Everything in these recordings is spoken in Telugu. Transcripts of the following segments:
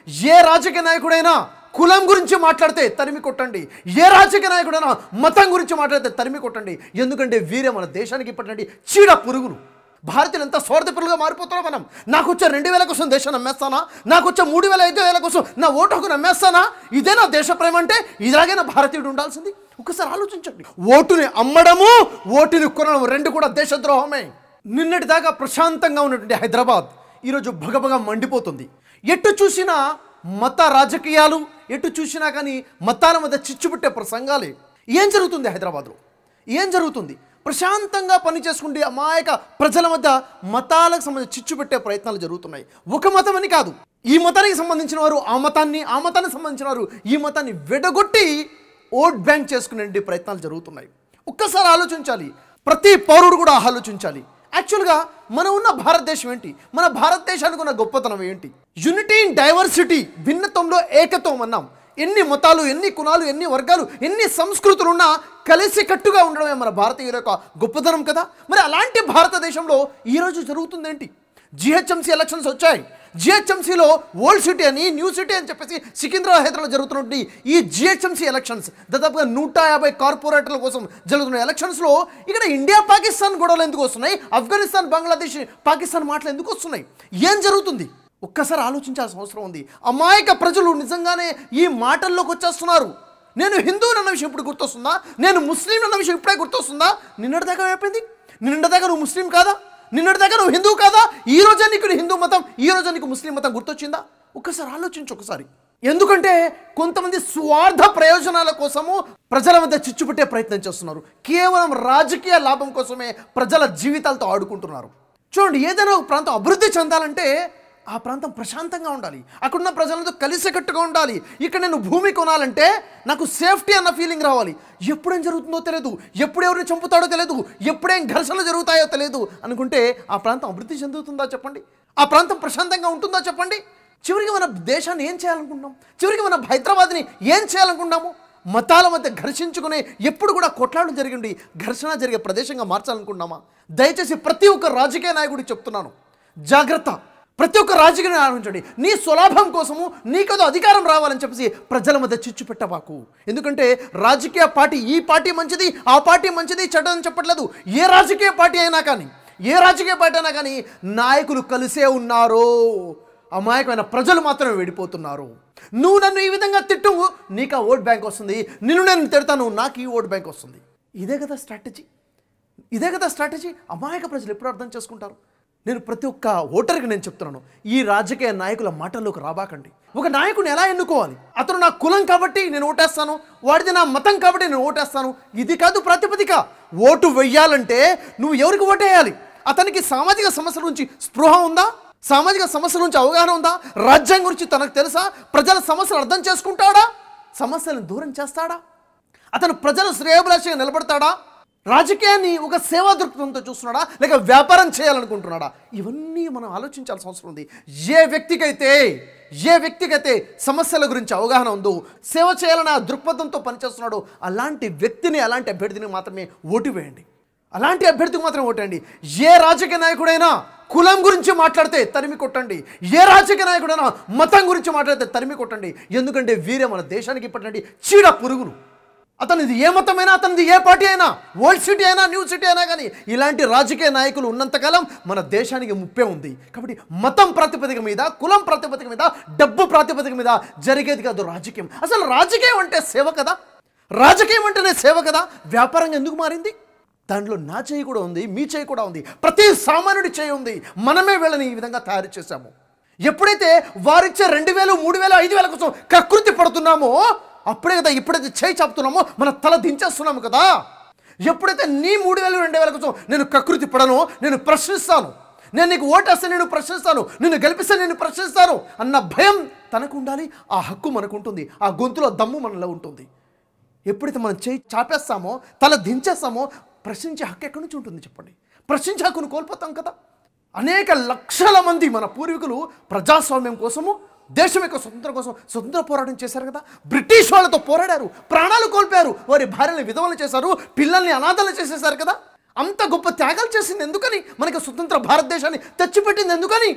ఏ రాజకీయ నాయకుడైనా కులం గురించి మాట్లాడితే తరిమి కొట్టండి ఏ రాజకీయ నాయకుడైనా మతం గురించి మాట్లాడితే తరిమి కొట్టండి ఎందుకంటే వీరే మన దేశానికి ఇప్పటి చీడ పురుగులు భారతీయులు ఎంత స్వార్థపరులుగా మారిపోతున్నాం మనం నాకు వచ్చే రెండు వేల కోసం దేశం నమ్మేస్తానా నాకు వచ్చే మూడు వేల ఐదు వేల కోసం నా ఓటు హక్కు నమ్మేస్తానా ఇదే నా దేశ ప్రేమ అంటే ఇలాగైనా భారతీయుడు ఉండాల్సింది ఒకసారి ఆలోచించండి ఓటుని అమ్మడము ఓటుని కొనడం రెండు కూడా దేశద్రోహమే నిన్నటి దాకా ప్రశాంతంగా ఉన్నటువంటి హైదరాబాద్ ఈరోజు భగభగ మండిపోతుంది ఎటు చూసినా మత రాజకీయాలు ఎటు చూసినా కానీ మతాల మధ్య చిచ్చుపుట్టే ప్రసంగాలే ఏం జరుగుతుంది హైదరాబాద్లో ఏం జరుగుతుంది ప్రశాంతంగా పని చేసుకుంటే అమాయక ప్రజల మధ్య మతాలకు సంబంధించి చిచ్చు పెట్టే ప్రయత్నాలు జరుగుతున్నాయి ఒక మతం అని కాదు ఈ మతానికి సంబంధించిన వారు ఆ మతాన్ని ఆ మతానికి సంబంధించిన వారు ఈ మతాన్ని విడగొట్టి ఓట్ బ్యాంక్ చేసుకునే ప్రయత్నాలు జరుగుతున్నాయి ఒక్కసారి ఆలోచించాలి ప్రతి పౌరుడు కూడా ఆలోచించాలి యాక్చువల్గా మనం ఉన్న భారతదేశం ఏంటి మన భారతదేశానికి ఉన్న గొప్పతనం ఏంటి యూనిటీ ఇన్ డైవర్సిటీ భిన్నత్వంలో ఏకత్వం అన్నాం ఎన్ని మతాలు ఎన్ని కులాలు ఎన్ని వర్గాలు ఎన్ని సంస్కృతులు ఉన్నా కలిసి కట్టుగా ఉండడమే మన భారతీయుల యొక్క గొప్పతనం కదా మరి అలాంటి భారతదేశంలో ఈరోజు జరుగుతుందేంటి జిహెచ్ఎంసీ ఎలక్షన్స్ వచ్చాయి జిహెచ్ఎంసీలో ఓల్డ్ సిటీ అని న్యూ సిటీ అని చెప్పేసి సికింద్రాబాద్ హైదరాబాద్ జరుగుతున్నటువంటి ఈ జిహెచ్ఎంసీ ఎలక్షన్స్ దాదాపుగా నూట యాభై కార్పొరేటర్ల కోసం జరుగుతున్న ఎలక్షన్స్లో ఇక్కడ ఇండియా పాకిస్తాన్ గొడవలు ఎందుకు వస్తున్నాయి ఆఫ్ఘనిస్తాన్ బంగ్లాదేశ్ పాకిస్తాన్ మాటలు ఎందుకు వస్తున్నాయి ఏం జరుగుతుంది ఒక్కసారి ఆలోచించాల్సిన అవసరం ఉంది అమాయక ప్రజలు నిజంగానే ఈ మాటల్లోకి వచ్చేస్తున్నారు నేను హిందువుని అన్న విషయం ఇప్పుడు గుర్తొస్తుందా నేను ముస్లిం అన్న విషయం ఇప్పుడే గుర్తొస్తుందా నిన్నటి దాకా అయిపోయింది నిన్నటి దాకా నువ్వు ముస్లిం కాదా నిన్నటి దాకా నువ్వు హిందువు కాదా ఈ రోజే నీకు హిందూ మతం ఈ రోజే నీకు ముస్లిం మతం గుర్తొచ్చిందా ఒక్కసారి ఆలోచించు ఒకసారి ఎందుకంటే కొంతమంది స్వార్థ ప్రయోజనాల కోసము ప్రజల మధ్య చిచ్చుపెట్టే ప్రయత్నం చేస్తున్నారు కేవలం రాజకీయ లాభం కోసమే ప్రజల జీవితాలతో ఆడుకుంటున్నారు చూడండి ఏదైనా ఒక ప్రాంతం అభివృద్ధి చెందాలంటే ఆ ప్రాంతం ప్రశాంతంగా ఉండాలి అక్కడున్న ప్రజలతో కలిసికట్టుగా ఉండాలి ఇక్కడ నేను భూమి కొనాలంటే నాకు సేఫ్టీ అన్న ఫీలింగ్ రావాలి ఎప్పుడేం జరుగుతుందో తెలియదు ఎప్పుడు ఎవరిని చంపుతాడో తెలియదు ఎప్పుడేం ఘర్షణలు జరుగుతాయో తెలియదు అనుకుంటే ఆ ప్రాంతం అభివృద్ధి చెందుతుందా చెప్పండి ఆ ప్రాంతం ప్రశాంతంగా ఉంటుందా చెప్పండి చివరికి మన దేశాన్ని ఏం చేయాలనుకుంటున్నాం చివరికి మన హైదరాబాద్ని ఏం చేయాలనుకుంటున్నాము మతాల మధ్య ఘర్షించుకునే ఎప్పుడు కూడా కొట్లాడడం జరిగింది ఘర్షణ జరిగే ప్రదేశంగా మార్చాలనుకుంటున్నామా దయచేసి ప్రతి ఒక్క రాజకీయ నాయకుడికి చెప్తున్నాను జాగ్రత్త ప్రతి ఒక్క రాజకీయ ఆలోచించండి నీ స్వలాభం కోసము నీకేదో అధికారం రావాలని చెప్పేసి ప్రజల మధ్య చిచ్చు పెట్టబాకు ఎందుకంటే రాజకీయ పార్టీ ఈ పార్టీ మంచిది ఆ పార్టీ మంచిది చెడ్డదని చెప్పట్లేదు ఏ రాజకీయ పార్టీ అయినా కానీ ఏ రాజకీయ పార్టీ అయినా కానీ నాయకులు కలిసే ఉన్నారు అమాయకమైన ప్రజలు మాత్రమే విడిపోతున్నారు నువ్వు నన్ను ఈ విధంగా తిట్టు నీకు ఆ ఓట్ బ్యాంక్ వస్తుంది నిన్ను నేను తిడతాను నాకు ఈ ఓట్ బ్యాంక్ వస్తుంది ఇదే కదా స్ట్రాటజీ ఇదే కదా స్ట్రాటజీ అమాయక ప్రజలు ఎప్పుడు అర్థం చేసుకుంటారు నేను ప్రతి ఒక్క ఓటర్కి నేను చెప్తున్నాను ఈ రాజకీయ నాయకుల మాటల్లోకి రాబాకండి ఒక నాయకుని ఎలా ఎన్నుకోవాలి అతను నా కులం కాబట్టి నేను ఓటేస్తాను వాడిది నా మతం కాబట్టి నేను ఓటేస్తాను ఇది కాదు ప్రాతిపదిక ఓటు వెయ్యాలంటే నువ్వు ఎవరికి ఓటేయాలి అతనికి సామాజిక సమస్యల గురించి స్పృహ ఉందా సామాజిక సమస్యల గురించి అవగాహన ఉందా రాజ్యాంగం గురించి తనకు తెలుసా ప్రజల సమస్యలు అర్థం చేసుకుంటాడా సమస్యలను దూరం చేస్తాడా అతను ప్రజల శ్రేయోభిలాషగా నిలబడతాడా రాజకీయాన్ని ఒక సేవా దృక్పథంతో చూస్తున్నాడా లేక వ్యాపారం చేయాలనుకుంటున్నాడా ఇవన్నీ మనం ఆలోచించాల్సిన అవసరం ఉంది ఏ వ్యక్తికైతే ఏ వ్యక్తికైతే సమస్యల గురించి అవగాహన ఉందో సేవ చేయాలన్న దృక్పథంతో పనిచేస్తున్నాడో అలాంటి వ్యక్తిని అలాంటి అభ్యర్థిని మాత్రమే ఓటు వేయండి అలాంటి అభ్యర్థికి మాత్రం ఓటండి ఏ రాజకీయ నాయకుడైనా కులం గురించి మాట్లాడితే తరిమి కొట్టండి ఏ రాజకీయ నాయకుడైనా మతం గురించి మాట్లాడితే తరిమి కొట్టండి ఎందుకంటే వీరే మన దేశానికి ఇప్పటి చీడ పురుగులు అతనిది ఏ మతమైనా అతనిది ఏ పార్టీ అయినా ఓల్డ్ సిటీ అయినా న్యూ సిటీ అయినా కానీ ఇలాంటి రాజకీయ నాయకులు ఉన్నంతకాలం మన దేశానికి ముప్పే ఉంది కాబట్టి మతం ప్రాతిపదిక మీద కులం ప్రాతిపదిక మీద డబ్బు ప్రాతిపదిక మీద జరిగేది కాదు రాజకీయం అసలు రాజకీయం అంటే సేవ కదా రాజకీయం అంటేనే సేవ కదా వ్యాపారంగా ఎందుకు మారింది దాంట్లో నా చేయి కూడా ఉంది మీ చేయి కూడా ఉంది ప్రతి సామాన్యుడి చేయి ఉంది మనమే వీళ్ళని ఈ విధంగా తయారు చేశాము ఎప్పుడైతే వారిచ్చే రెండు వేలు మూడు వేలు ఐదు వేల కోసం కకృతి పడుతున్నామో అప్పుడే కదా ఎప్పుడైతే చేయి చాపుతున్నామో మన తల దించేస్తున్నాము కదా ఎప్పుడైతే నీ మూడు వేలు రెండు వేల కోసం నేను కకృతి పడను నేను ప్రశ్నిస్తాను నేను నీకు ఓటేస్తే నేను ప్రశ్నిస్తాను నిన్ను గెలిపిస్తే నేను ప్రశ్నిస్తాను అన్న భయం తనకు ఉండాలి ఆ హక్కు మనకు ఉంటుంది ఆ గొంతులో దమ్ము మనలో ఉంటుంది ఎప్పుడైతే మనం చేయి చాపేస్తామో తల దించేస్తామో ప్రశ్నించే హక్కు ఎక్కడి నుంచి ఉంటుంది చెప్పండి ప్రశ్నించే హక్కును కోల్పోతాం కదా అనేక లక్షల మంది మన పూర్వీకులు ప్రజాస్వామ్యం కోసము దేశం యొక్క స్వతంత్రం కోసం స్వతంత్ర పోరాటం చేశారు కదా బ్రిటిష్ వాళ్ళతో పోరాడారు ప్రాణాలు కోల్పోయారు వారి భార్యని విధవలు చేశారు పిల్లల్ని అనాథలు చేసేశారు కదా అంత గొప్ప త్యాగాలు చేసింది ఎందుకని మనకి స్వతంత్ర భారతదేశాన్ని తెచ్చిపెట్టింది ఎందుకని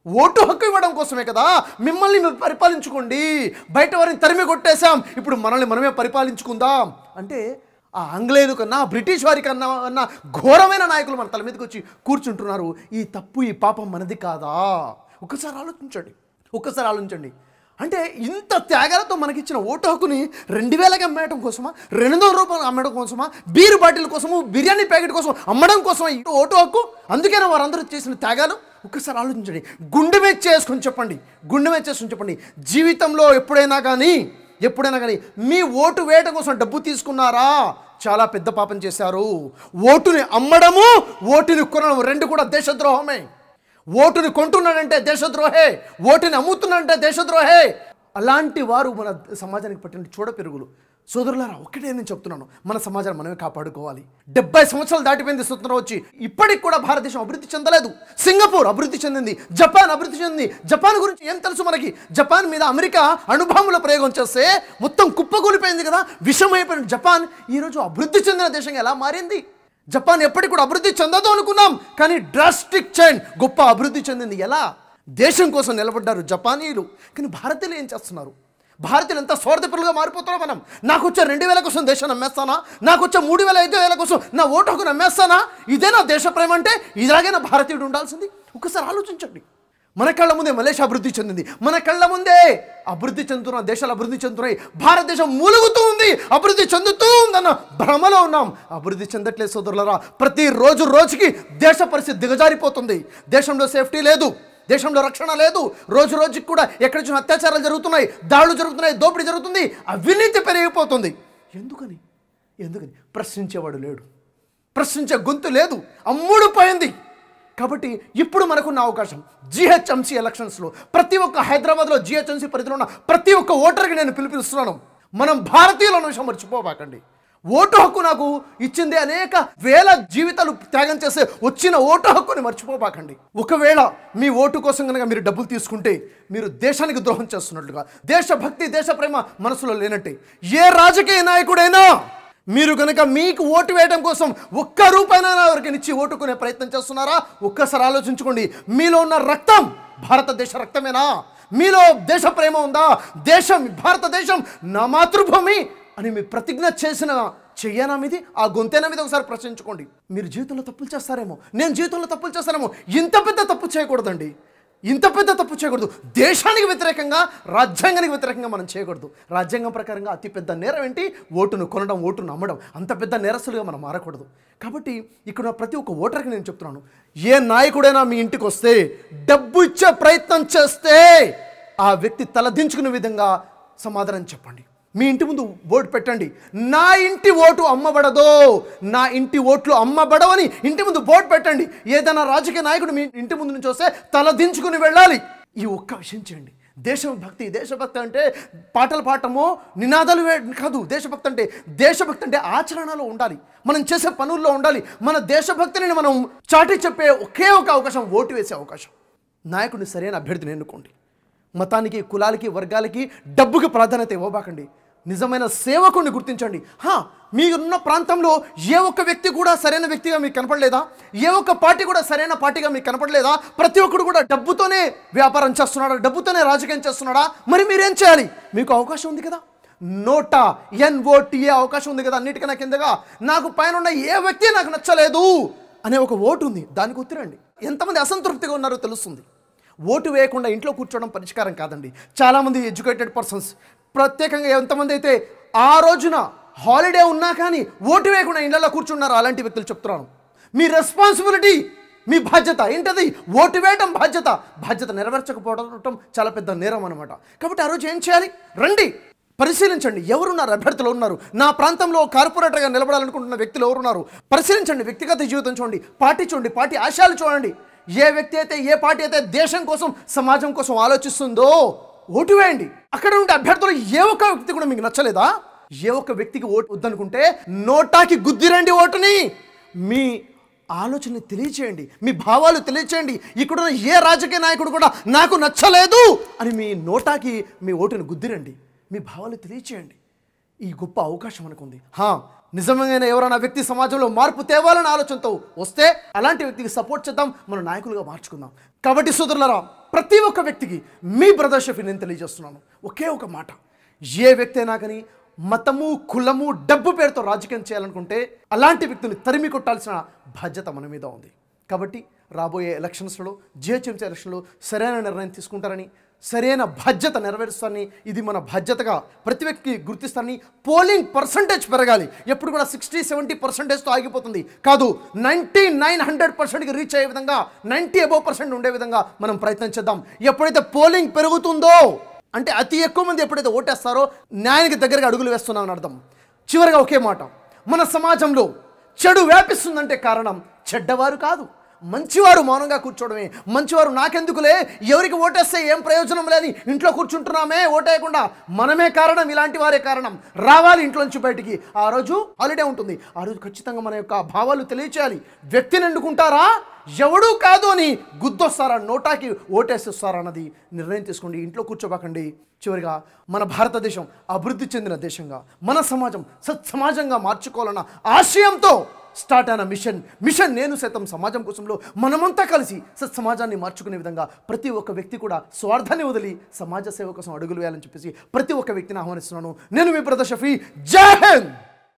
ఓటు హక్కు ఇవ్వడం కోసమే కదా మిమ్మల్ని మీరు పరిపాలించుకోండి బయట వారిని తరిమి కొట్టేశాం ఇప్పుడు మనల్ని మనమే పరిపాలించుకుందాం అంటే ఆ ఆంగ్లేయుల కన్నా బ్రిటిష్ వారి కన్నా అన్న ఘోరమైన నాయకులు మన తల మీదకి వచ్చి కూర్చుంటున్నారు ఈ తప్పు ఈ పాపం మనది కాదా ఒక్కసారి ఆలోచించండి ఒక్కసారి ఆలోచించండి అంటే ఇంత త్యాగాలతో మనకిచ్చిన ఓటు హక్కుని రెండు వేలకి అమ్మేయడం కోసమా రెండు వందల రూపాయలు అమ్మడం కోసమా బీరు బాటిల్ కోసము బిర్యానీ ప్యాకెట్ కోసం అమ్మడం కోసమా ఈ ఓటు హక్కు అందుకేనా వారందరూ చేసిన త్యాగాలు ఒక్కసారి ఆలోచించండి గుండె మీద చేసుకొని చెప్పండి గుండె మీద చేసుకొని చెప్పండి జీవితంలో ఎప్పుడైనా కానీ ఎప్పుడైనా కానీ మీ ఓటు వేయడం కోసం డబ్బు తీసుకున్నారా చాలా పెద్ద పాపం చేశారు ఓటుని అమ్మడము ఓటుని కొనడం రెండు కూడా దేశద్రోహమే ఓటుని కొంటున్నాడంటే దేశద్రోహే ఓటుని అమ్ముతున్నాడంటే దేశద్రోహే అలాంటి వారు మన సమాజానికి పట్టిన చూడ పెరుగులు సోదరులారా ఒకటే నేను చెప్తున్నాను మన సమాజాన్ని మనమే కాపాడుకోవాలి డెబ్బై సంవత్సరాలు దాటిపోయింది స్వతంత్రం వచ్చి ఇప్పటికి కూడా భారతదేశం అభివృద్ధి చెందలేదు సింగపూర్ అభివృద్ధి చెందింది జపాన్ అభివృద్ధి చెందింది జపాన్ గురించి ఏం తెలుసు మనకి జపాన్ మీద అమెరికా అణుబాంబుల ప్రయోగం చేస్తే మొత్తం కుప్పకూలిపోయింది కదా విషమైపోయిన జపాన్ ఈరోజు అభివృద్ధి చెందిన దేశంగా ఎలా మారింది జపాన్ ఎప్పటికి కూడా అభివృద్ధి చెందదు అనుకున్నాం కానీ డ్రాస్టిక్ చేంజ్ గొప్ప అభివృద్ధి చెందింది ఎలా దేశం కోసం నిలబడ్డారు జపానీయులు కానీ భారతీయులు ఏం చేస్తున్నారు భారతీయులు ఎంత స్వార్థపరులుగా మారిపోతున్నాం మనం నాకు వచ్చే రెండు వేల కోసం దేశాన్ని నమ్మేస్తానా నాకు వచ్చే మూడు వేల ఐదు వేల కోసం నా ఓటు హక్కు నమ్మేస్తానా ఇదే నా దేశ ప్రేమ అంటే ఇలాగే నా భారతీయుడు ఉండాల్సింది ఒకసారి ఆలోచించండి మన కళ్ళ ముందే మలేషియా అభివృద్ధి చెందింది మన కళ్ళ ముందే అభివృద్ధి చెందుతున్న దేశాలు అభివృద్ధి చెందుతున్నాయి భారతదేశం మూలుగుతూ ఉంది అభివృద్ధి చెందుతూ ఉందన్న భ్రమలో ఉన్నాం అభివృద్ధి చెందట్లేదు సోదరులరా ప్రతిరోజు రోజుకి దేశ పరిస్థితి దిగజారిపోతుంది దేశంలో సేఫ్టీ లేదు దేశంలో రక్షణ లేదు రోజు రోజుకి కూడా ఎక్కడి నుంచి అత్యాచారాలు జరుగుతున్నాయి దాడులు జరుగుతున్నాయి దోపిడీ జరుగుతుంది అవినీతి పెరిగిపోతుంది ఎందుకని ఎందుకని ప్రశ్నించేవాడు లేడు ప్రశ్నించే గొంతు లేదు అమ్ముడు పోయింది కాబట్టి ఇప్పుడు మనకున్న అవకాశం జిహెచ్ఎంసీ ఎలక్షన్స్లో ప్రతి ఒక్క హైదరాబాద్లో జిహెచ్ఎంసీ పరిధిలో ఉన్న ప్రతి ఒక్క ఓటర్కి నేను పిలుపునిస్తున్నాను మనం భారతీయుల విషయం మర్చిపోబాకండి ఓటు హక్కు నాకు ఇచ్చింది అనేక వేల జీవితాలు త్యాగం చేసే వచ్చిన ఓటు హక్కుని మర్చిపోబాకండి ఒకవేళ మీ ఓటు కోసం కనుక మీరు డబ్బులు తీసుకుంటే మీరు దేశానికి ద్రోహం చేస్తున్నట్లుగా దేశభక్తి దేశ ప్రేమ మనసులో లేనట్టే ఏ రాజకీయ నాయకుడైనా మీరు కనుక మీకు ఓటు వేయడం కోసం ఒక్క రూపాయనైనా ఎవరికైనా ఇచ్చి ఓటుకునే ప్రయత్నం చేస్తున్నారా ఒక్కసారి ఆలోచించుకోండి మీలో ఉన్న రక్తం భారతదేశ రక్తమేనా మీలో దేశ ప్రేమ ఉందా దేశం భారతదేశం నా మాతృభూమి అని మీ ప్రతిజ్ఞ చేసిన చెయ్యనా మీది ఆ గొంతేనా మీద ఒకసారి ప్రశ్నించుకోండి మీరు జీవితంలో తప్పులు చేస్తారేమో నేను జీవితంలో తప్పులు చేస్తానేమో ఇంత పెద్ద తప్పు చేయకూడదండి ఇంత పెద్ద తప్పు చేయకూడదు దేశానికి వ్యతిరేకంగా రాజ్యాంగానికి వ్యతిరేకంగా మనం చేయకూడదు రాజ్యాంగం ప్రకారంగా అతి పెద్ద నేరం ఏంటి ఓటును కొనడం ఓటును అమ్మడం అంత పెద్ద నేరస్తులుగా మనం మారకూడదు కాబట్టి ఇక్కడ ప్రతి ఒక్క ఓటర్కి నేను చెప్తున్నాను ఏ నాయకుడైనా మీ ఇంటికి వస్తే డబ్బు ఇచ్చే ప్రయత్నం చేస్తే ఆ వ్యక్తి తలదించుకునే విధంగా సమాధానం చెప్పండి మీ ఇంటి ముందు బోర్డు పెట్టండి నా ఇంటి ఓటు అమ్మబడదో నా ఇంటి ఓట్లు అమ్మబడవని ఇంటి ముందు బోర్డు పెట్టండి ఏదైనా రాజకీయ నాయకుడు మీ ఇంటి ముందు నుంచి వస్తే తల దించుకుని వెళ్ళాలి ఈ ఒక్క విషయం చేయండి దేశభక్తి దేశభక్తి అంటే పాటలు పాడటమో నినాదాలు వే కాదు దేశభక్తి అంటే దేశభక్తి అంటే ఆచరణలో ఉండాలి మనం చేసే పనుల్లో ఉండాలి మన దేశభక్తిని మనం చాటి చెప్పే ఒకే ఒక అవకాశం ఓటు వేసే అవకాశం నాయకుడిని సరైన అభ్యర్థిని ఎన్నుకోండి మతానికి కులాలకి వర్గాలకి డబ్బుకి ప్రాధాన్యత ఇవ్వబాకండి నిజమైన సేవకుడిని గుర్తించండి హా మీరున్న ప్రాంతంలో ఏ ఒక్క వ్యక్తి కూడా సరైన వ్యక్తిగా మీకు కనపడలేదా ఏ ఒక్క పార్టీ కూడా సరైన పార్టీగా మీకు కనపడలేదా ప్రతి ఒక్కడు కూడా డబ్బుతోనే వ్యాపారం చేస్తున్నాడా డబ్బుతోనే రాజకీయం చేస్తున్నాడా మరి మీరేం చేయాలి మీకు అవకాశం ఉంది కదా నోటా ఎన్ఓటిఏ అవకాశం ఉంది కదా అన్నిటికన్నా కిందగా నాకు పైన ఉన్న ఏ వ్యక్తి నాకు నచ్చలేదు అనే ఒక ఓటు ఉంది దానికి ఉత్తరండి ఎంతమంది అసంతృప్తిగా ఉన్నారో తెలుస్తుంది ఓటు వేయకుండా ఇంట్లో కూర్చోవడం పరిష్కారం కాదండి చాలామంది ఎడ్యుకేటెడ్ పర్సన్స్ ప్రత్యేకంగా ఎంతమంది అయితే ఆ రోజున హాలిడే ఉన్నా కానీ ఓటు వేయకుండా ఇళ్లలో కూర్చున్నారు అలాంటి వ్యక్తులు చెప్తున్నాను మీ రెస్పాన్సిబిలిటీ మీ బాధ్యత ఏంటది ఓటు వేయటం బాధ్యత బాధ్యత నెరవేర్చకపోవడం చాలా పెద్ద నేరం అనమాట కాబట్టి ఆ రోజు ఏం చేయాలి రండి పరిశీలించండి ఎవరున్నారు అభ్యర్థులు ఉన్నారు నా ప్రాంతంలో కార్పొరేటర్గా నిలబడాలనుకుంటున్న వ్యక్తులు ఎవరున్నారు పరిశీలించండి వ్యక్తిగత జీవితం చూడండి పార్టీ చూడండి పార్టీ ఆశయాలు చూడండి ఏ వ్యక్తి అయితే ఏ పార్టీ అయితే దేశం కోసం సమాజం కోసం ఆలోచిస్తుందో ఓటు వేయండి అక్కడ ఉండే అభ్యర్థులు ఏ ఒక్క వ్యక్తి కూడా మీకు నచ్చలేదా ఏ ఒక్క వ్యక్తికి ఓటు వద్దనుకుంటే నోటాకి గుద్దిరండి ఓటుని మీ ఆలోచనని తెలియచేయండి మీ భావాలు తెలియచేయండి ఇక్కడున్న ఏ రాజకీయ నాయకుడు కూడా నాకు నచ్చలేదు అని మీ నోటాకి మీ ఓటుని గుద్దిరండి మీ భావాలు తెలియచేయండి ఈ గొప్ప అవకాశం మనకుంది హా నిజమైన ఎవరైనా వ్యక్తి సమాజంలో మార్పు తేవాలనే ఆలోచనతో వస్తే అలాంటి వ్యక్తికి సపోర్ట్ చేద్దాం మన నాయకులుగా మార్చుకుందాం కాబట్టి సోదరులరా ప్రతి ఒక్క వ్యక్తికి మీ బ్రదర్ షఫీ నేను తెలియజేస్తున్నాను ఒకే ఒక మాట ఏ వ్యక్తి అయినా కానీ మతము కులము డబ్బు పేరుతో రాజకీయం చేయాలనుకుంటే అలాంటి వ్యక్తులు తరిమి కొట్టాల్సిన బాధ్యత మన మీద ఉంది కాబట్టి రాబోయే ఎలక్షన్స్లో జిహెచ్ఎంసీ ఎలక్షన్లో సరైన నిర్ణయం తీసుకుంటారని సరైన బాధ్యత నెరవేరుస్తారని ఇది మన బాధ్యతగా ప్రతి వ్యక్తికి గుర్తిస్తారని పోలింగ్ పర్సంటేజ్ పెరగాలి ఎప్పుడు కూడా సిక్స్టీ సెవెంటీ పర్సెంటేజ్తో ఆగిపోతుంది కాదు నైంటీ నైన్ హండ్రెడ్ పర్సెంట్కి రీచ్ అయ్యే విధంగా నైంటీ అబౌవ్ పర్సెంట్ ఉండే విధంగా మనం ప్రయత్నం చేద్దాం ఎప్పుడైతే పోలింగ్ పెరుగుతుందో అంటే అతి ఎక్కువ మంది ఎప్పుడైతే ఓటేస్తారో న్యాయానికి దగ్గరగా అడుగులు వేస్తున్నామని అర్థం చివరిగా ఒకే మాట మన సమాజంలో చెడు వ్యాపిస్తుందంటే కారణం చెడ్డవారు కాదు మంచివారు మౌనంగా కూర్చోవడమే మంచివారు నాకెందుకులే ఎవరికి ఓటేస్తే ఏం ప్రయోజనం లేని ఇంట్లో కూర్చుంటున్నామే ఓటేయకుండా మనమే కారణం ఇలాంటి వారే కారణం రావాలి ఇంట్లో నుంచి బయటికి ఆ రోజు హాలిడే ఉంటుంది ఆ రోజు ఖచ్చితంగా మన యొక్క భావాలు తెలియచేయాలి వ్యక్తిని ఎన్నుకుంటారా ఎవడూ కాదు అని గుద్దొస్తారా నోటాకి ఓటేసేస్తారా అన్నది నిర్ణయం తీసుకోండి ఇంట్లో కూర్చోబాకండి చివరిగా మన భారతదేశం అభివృద్ధి చెందిన దేశంగా మన సమాజం సత్సమాజంగా మార్చుకోవాలన్న ఆశయంతో స్టార్ట్ అయిన మిషన్ మిషన్ నేను సైతం సమాజం కోసంలో మనమంతా కలిసి సమాజాన్ని మార్చుకునే విధంగా ప్రతి ఒక్క వ్యక్తి కూడా స్వార్థాన్ని వదిలి సమాజ సేవ కోసం అడుగులు వేయాలని చెప్పేసి ప్రతి ఒక్క వ్యక్తిని ఆహ్వానిస్తున్నాను నేను మీ బ్రదర్ షఫీ జై హింద్